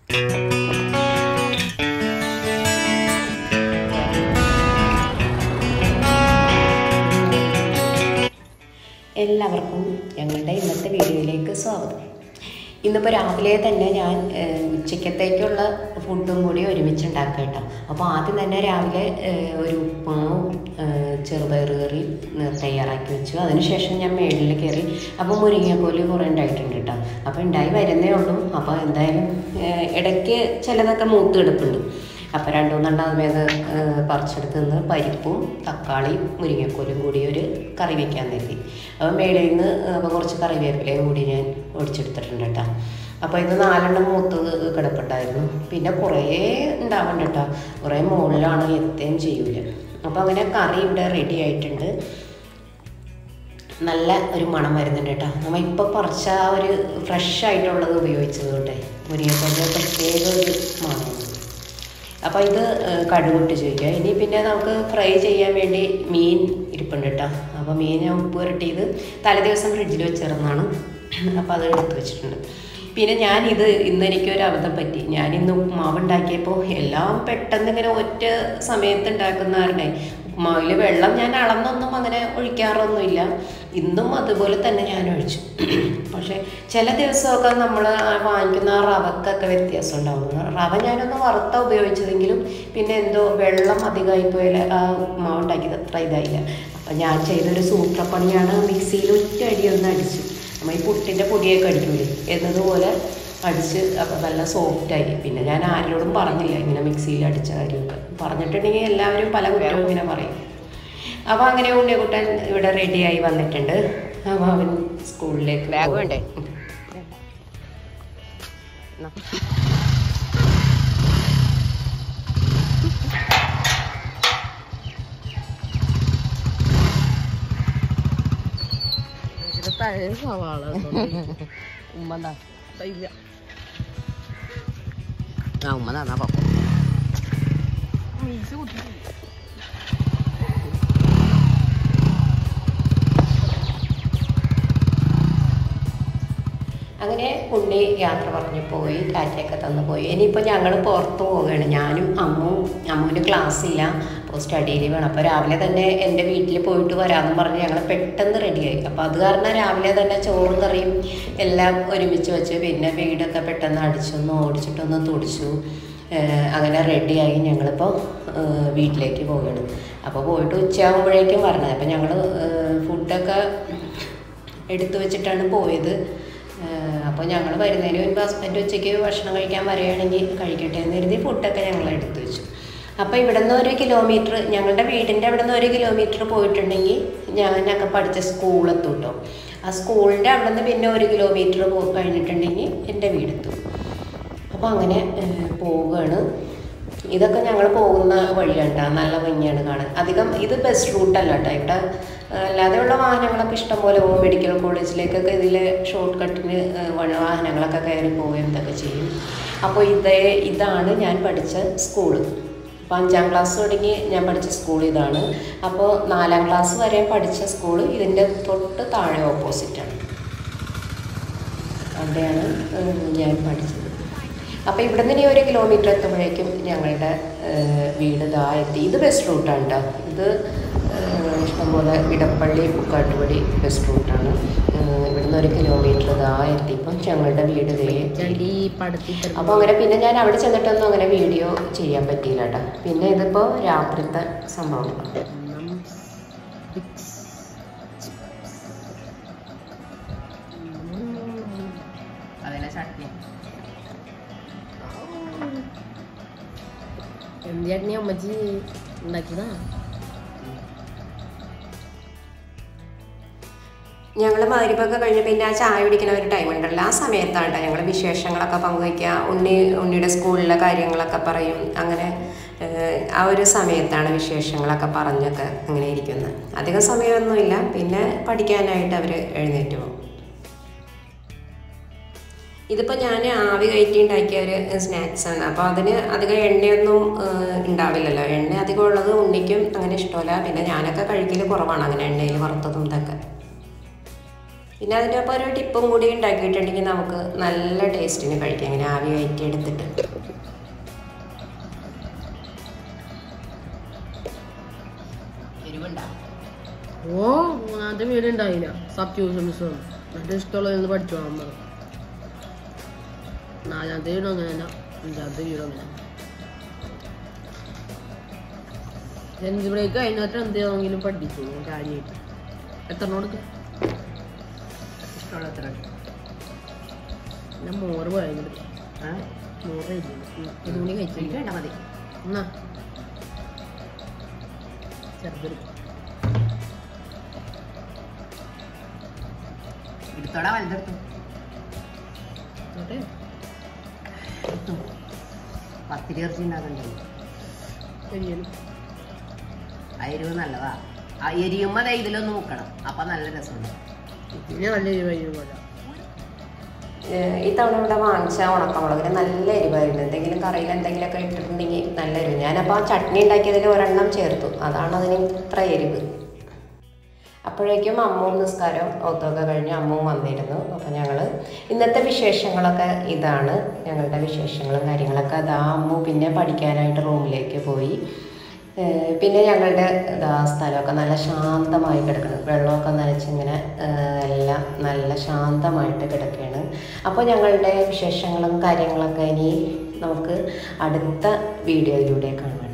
എല്ലാവർക്കും ഞങ്ങളുടെ ഇന്നത്തെ വീഡിയോയിലേക്ക് സ്വാഗതം ഇന്നിപ്പോൾ രാവിലെ തന്നെ ഞാൻ ഏഹ്, ഉച്ചക്കത്തേക്കുള്ള ഫുഡും കൂടി ഒരുമിച്ച് ഉണ്ടാക്കുക കേട്ടോ അപ്പോൾ ആദ്യം തന്നെ രാവിലെ ഏഹ്, ഒരു ഉപ്പുമാവും ഏഹ്, ചെറുപയർ കറി ഏഹ്, തയ്യാറാക്കി വെച്ചു അതിനുശേഷം ഞാൻ മേളിൽ കയറി അപ്പോൾ മുരിങ്ങക്കോല് കുറേ ഉണ്ടായിട്ടുണ്ട് കേട്ടോ അപ്പോൾ ഉണ്ടായി വരുന്നേ ഉള്ളൂ അപ്പോൾ എന്തായാലും ഏഹ്, ഇടയ്ക്ക് ചിലതൊക്കെ മൂത്ത് കിടപ്പുണ്ട് അപ്പോൾ രണ്ടു മൂന്നെണ്ണം അതിമേത് പറിച്ചെടുത്ത് നിന്ന് പരിപ്പും തക്കാളിയും മുരിങ്ങക്കോലും കൂടി ഒരു കറി വെക്കാൻ നേരി അപ്പോൾ മേളിൽ നിന്ന് അപ്പോൾ കുറച്ച് കറിവേപ്പിലയും കൂടി ഞാൻ ഒടിച്ചെടുത്തിട്ടുണ്ട് കേട്ടോ അപ്പോൾ ഇത് നാലെണ്ണം മൂത്ത് കിടപ്പുണ്ടായിരുന്നു പിന്നെ കുറേ ഉണ്ടാവണ്ട കേട്ടോ കുറേ മുകളിലാണ് എത്തുകയും ചെയ്യൂല അപ്പോൾ അങ്ങനെ കറി ഇവിടെ റെഡി ആയിട്ടുണ്ട് നല്ല ഒരു മണം വരുന്നുണ്ട് കേട്ടോ നമ്മൾ ഇപ്പോൾ പറിച്ച ആ ഒരു ഫ്രഷ് ആയിട്ടുള്ളത് ഉപയോഗിച്ചത് കൊണ്ട് മുരിങ്ങക്കോലിന് പ്രത്യേക ഒരു മണമാണ് അപ്പോൾ ഇത് ഏഹ്, കടുകിട്ട് ചോദിക്കുക ഇനി പിന്നെ നമുക്ക് ഫ്രൈ ചെയ്യാൻ വേണ്ടി മീൻ ഇരിപ്പുണ്ട് കേട്ടോ അപ്പോൾ മീൻ ഞാൻ ഉപ്പ് പുരട്ടിയത് തലേദിവസം ഫ്രിഡ്ജിൽ വെച്ചിരുന്നതാണ് അപ്പോൾ അത് എടുത്ത് വെച്ചിട്ടുണ്ട് പിന്നെ ഞാനിത് ഇന്ന് എനിക്കൊരു അബദ്ധം പറ്റി ഞാൻ ഇന്ന് ഉപ്പുമാവ് ഉണ്ടാക്കിയപ്പോൾ എല്ലാം പെട്ടെന്ന് ഇങ്ങനെ ഒറ്റ സമയത്ത് ഉണ്ടാക്കുന്ന കാരണം ഉപ്പുമാവിൽ വെള്ളം ഞാൻ അളന്നൊന്നും അങ്ങനെ ഒഴിക്കാറൊന്നുമില്ല ഇന്നും അതുപോലെ തന്നെ ഞാൻ ഒഴിച്ചു പക്ഷേ ചില ദിവസമൊക്കെ നമ്മൾ വാങ്ങിക്കുന്ന ആ റവക്കൊക്കെ വ്യത്യാസം ഉണ്ടാവും റവ ഞാനൊന്ന് വറുത്ത ഉപയോഗിച്ചതെങ്കിലും പിന്നെ എന്തോ വെള്ളം അധികമായി പോയാൽ ആ ഉപ്പുമാവ് ഉണ്ടാക്കിയത് അത്ര ഇതായില്ല അപ്പം ഞാൻ ചെയ്തൊരു സൂത്രപ്പണിയാണ് മിക്സിയിൽ ഒറ്റ അടി ഒന്ന് അടിച്ചു നമ്മൾ ഈ പുട്ടിൻ്റെ പൊടിയൊക്കെ അടിക്കൂലേ എന്നതുപോലെ അടിച്ച് അപ്പം നല്ല സോഫ്റ്റായി പിന്നെ ഞാൻ ആരോടും പറഞ്ഞില്ല ഇങ്ങനെ മിക്സിയിൽ അടിച്ച കാര്യമൊക്കെ പറഞ്ഞിട്ടുണ്ടെങ്കിൽ എല്ലാവരും പല കുറ്റവും ഇങ്ങനെ പറയും അപ്പോൾ അങ്ങനെ ഉണ്ണിക്കുട്ടൻ ഇവിടെ റെഡിയായി വന്നിട്ടുണ്ട് അപ്പോൾ അവൻ സ്കൂളിലേക്ക് ബാഗ് പോകും. വേണ്ടേ? ഇത് പഴയ സവാള ഉമ്മന്താ ഇല്ല ആ ഉമ്മ തന്നാ പപ്പം മീശ കുത്തി അങ്ങനെ ഉണ്ണി യാത്ര പറഞ്ഞു പോയി ടാറ്റയൊക്കെ തന്നു പോയി ഇനിയിപ്പോൾ ഞങ്ങൾ പുറത്ത് പോവുകയാണ് ഞാനും അമ്മും അമ്മുവിന് ക്ലാസ് ഇല്ല അപ്പോൾ സ്റ്റഡി ലീവ് വേണം അപ്പോൾ രാവിലെ തന്നെ എൻ്റെ വീട്ടിൽ പോയിട്ട് വരാമെന്ന് പറഞ്ഞ് ഞങ്ങൾ പെട്ടെന്ന് റെഡിയായി അപ്പോൾ അത് കാരണം രാവിലെ തന്നെ ചോറും കറിയും എല്ലാം ഒരുമിച്ച് വെച്ച് പിന്നെ വീടൊക്കെ പെട്ടെന്ന് അടിച്ചൊന്ന് ഓടിച്ചിട്ടൊന്ന് തുടിച്ചു ഏഹ് അങ്ങനെ റെഡിയായി ഞങ്ങളിപ്പോൾ ഏഹ് വീട്ടിലേക്ക് പോവുകയാണ് അപ്പോൾ പോയിട്ട് ഉച്ചയാകുമ്പോഴേക്കും വരണത് അപ്പോൾ ഞങ്ങൾ ഫുഡൊക്കെ എടുത്തു വെച്ചിട്ടാണ് പോയത് അപ്പോൾ ഞങ്ങൾ വരുന്നതിന് മുൻപ് ഹസ്ബൻഡ് ഉച്ചയ്ക്ക് ഭക്ഷണം കഴിക്കാൻ വരികയാണെങ്കിൽ കഴിക്കട്ടെ എന്ന് കരുതി ഫുഡൊക്കെ ഞങ്ങൾ എടുത്തു വെച്ചു അപ്പോൾ ഇവിടെ നിന്ന് ഒരു കിലോമീറ്റർ ഞങ്ങളുടെ വീടിൻ്റെ അവിടെ നിന്ന് ഒരു കിലോമീറ്റർ പോയിട്ടുണ്ടെങ്കിൽ ഞാനൊക്കെ പഠിച്ച സ്കൂളെത്തും കേട്ടോ ആ സ്കൂളിൻ്റെ അവിടെ നിന്ന് പിന്നെ ഒരു കിലോമീറ്റർ പോ കഴിഞ്ഞിട്ടുണ്ടെങ്കിൽ എൻ്റെ വീടെത്തും അപ്പോൾ അങ്ങനെ ഏഹ്, പോവുകയാണ് ഇതൊക്കെ ഞങ്ങൾ പോകുന്ന വഴിയാണ് ട്ടോ. നല്ല ഭംഗിയാണ് കാണാൻ അധികം ഇത് ബസ് റൂട്ടല്ല കേട്ടോ ഇവിടെ ഏഹ്, അല്ലാതെയുള്ള വാഹനങ്ങളൊക്കെ ഇഷ്ടംപോലെ പോകും മെഡിക്കൽ കോളേജിലേക്കൊക്കെ ഇതിൽ ഷോർട്ട് കട്ടിന് ഏഹ്, വഴ- വാഹനങ്ങളൊക്കെ കയറി പോവുകയും ഇതൊക്കെ ചെയ്യും അപ്പോൾ ഇതേ ഇതാണ് ഞാൻ പഠിച്ച സ്കൂള് അപ്പോൾ അഞ്ചാം ക്ലാസ് തുടങ്ങി ഞാൻ പഠിച്ച സ്കൂൾ ഇതാണ് അപ്പോൾ നാലാം ക്ലാസ് വരെ പഠിച്ച സ്കൂൾ ഇതിൻ്റെ തൊട്ട് താഴെ ഓപ്പോസിറ്റാണ് അവിടെയാണ് ഏഹ്, ഞാൻ പഠിച്ചത് അപ്പോൾ ഇവിടെ നിന്ന് ഇനി ഒരു കിലോമീറ്റർ എത്തുമ്പോഴേക്കും ഞങ്ങളുടെ ഏഹ്, വീട് ഇതാ എത്തി ഇത് ബസ് റൂട്ടാണ് കേട്ടോ ഇത് ഏഹ്, ഇഷ്ടംപോലെ ഇടപ്പള്ളി പുക്കാട്ടുപടി ബസ് റൂട്ടാണ് ഏഹ്, ഇവിടുന്ന് ഒരു കിലോമീറ്റർ ഇതാ എത്തിയപ്പം ഞങ്ങളുടെ വീട് ഇതേ ചെടി പടുത്തി അപ്പോൾ അങ്ങനെ പിന്നെ ഞാൻ അവിടെ ചെന്നിട്ടൊന്നും അങ്ങനെ വീഡിയോ ചെയ്യാൻ പറ്റിയില്ല കേട്ടോ പിന്നെ ഇതിപ്പോൾ രാത്രിത്തെ സംഭവങ്ങളാണ് അതിനെ ചട്നി എന്ത് ചട്നി അമ്മച്ചി ഉണ്ടാക്കിയതാ ഞങ്ങൾ മകരിപ്പൊക്കെ കഴിഞ്ഞ് പിന്നെ ആ ചായ കുടിക്കുന്ന ഒരു ടൈം ഉണ്ടല്ലോ ആ സമയത്താണ് കേട്ടോ ഞങ്ങൾ വിശേഷങ്ങളൊക്കെ പങ്കുവയ്ക്കുക ഉണ്ണി ഉണ്ണിയുടെ സ്കൂളിലെ കാര്യങ്ങളൊക്കെ പറയും അങ്ങനെ ഏഹ്, ആ ഒരു സമയത്താണ് വിശേഷങ്ങളൊക്കെ പറഞ്ഞൊക്കെ അങ്ങനെ ഇരിക്കുന്നത് അധികം സമയമൊന്നുമില്ല പിന്നെ പഠിക്കാനായിട്ട് അവർ എഴുന്നേറ്റ് പോകും ഇതിപ്പോൾ ഞാൻ ആവി കയറ്റി ഉണ്ടാക്കിയ ഒരു സ്നാക്സ് ആണ് അപ്പോൾ അതിന് അധികം എണ്ണയൊന്നും ഏഹ്, ഉണ്ടാവില്ലല്ലോ എണ്ണ അധികം ഉള്ളത് ഉണ്ണിക്കും അങ്ങനെ ഇഷ്ടമല്ല പിന്നെ ഞാനൊക്കെ കഴിക്കൽ കുറവാണ് അങ്ങനെ എണ്ണയിൽ വറുത്തതും ഇതൊക്കെ പിന്നെ അതിൻ്റെ ഒപ്പം ഒരു ടിപ്പും കൂടി ഉണ്ടാക്കിയിട്ടുണ്ടെങ്കിൽ നമുക്ക് നല്ല ടേസ്റ്റിന് കഴിക്കാം ഇങ്ങനെ ആവി കയറ്റി എടുത്തിട്ട് എരിവുണ്ടാ ഓ മൂന്നാമത്തെ വീട് ഉണ്ടായില്ല സബ്റ്റ്യൂഷൻ മിസ് വന്നു എന്നിട്ട് ഇഷ്ടമുള്ളതെന്ന് പഠിച്ചു പോകാൻ പറഞ്ഞു നാലാമത്തെ വീടും അങ്ങനെ തന്നെ അഞ്ചാമത്തെ വീടും അങ്ങനെ ലഞ്ച് ബ്രേക്ക് കഴിഞ്ഞിട്ട് എന്ത് ചെയ്യണമെങ്കിലും പഠിച്ചു കാര്യമായിട്ട് എത്ര കൊടുക്കും ഇഷ്ടമുള്ള എത്ര ഞാൻ മോറ് പോയത് ആ മോറ് ഒരു മണി എനിക്ക് കഴിച്ചു വേണ്ട മതി എന്നാ ചെറുതൊരു എടുത്തോടാ വലുതെടുത്തു എന്നിട്ട് എടുത്തു പത്തിരി ഇറച്ചി ഉണ്ടാക്കണ്ടേ ശരിയാണ് ആ എരിവ് നല്ലതാ ആ എരിയുമ്പോ ദേ ഇതിലൊന്ന് മുക്കണം അപ്പൊ നല്ല രസമുണ്ട് പിന്നെ നല്ല എരിവായി പോലെ ഏഹ് ഈ തവണ ഇവിടെ വാങ്ങിച്ച ഉണക്കമുളകിന് നല്ല എരിവായിരുന്നു എന്തെങ്കിലും കറിയിൽ എന്തെങ്കിലുമൊക്കെ ഇട്ടിട്ടുണ്ടെങ്കിൽ നല്ല എരിവ് ഞാനപ്പോൾ ആ ചട്നി ഉണ്ടാക്കിയതിൽ ഒരെണ്ണം ചേർത്തു അതാണ് അതിന് ഇത്ര എരിവ് അപ്പോഴേക്കും അമ്മവും നിസ്കാരം ഒത്തൊക്കെ കഴിഞ്ഞ് അമ്മവും വന്നിരുന്നു അപ്പോൾ ഞങ്ങൾ ഇന്നത്തെ വിശേഷങ്ങളൊക്കെ ഇതാണ് ഞങ്ങളുടെ വിശേഷങ്ങളും കാര്യങ്ങളൊക്കെ അതാ അമ്മു പിന്നെ പഠിക്കാനായിട്ട് റൂമിലേക്ക് പോയി ഏഹ് പിന്നെ ഞങ്ങളുടെ ഇതാ സ്ഥലമൊക്കെ നല്ല ശാന്തമായി കിടക്കണം വെള്ളമൊക്കെ നനച്ചിങ്ങനെ ഏഹ് എല്ലാം നല്ല ശാന്തമായിട്ട് കിടക്കുകയാണ് അപ്പോൾ ഞങ്ങളുടെ വിശേഷങ്ങളും കാര്യങ്ങളൊക്കെ ഇനി നമുക്ക് അടുത്ത വീഡിയോയിലൂടെ കാണാം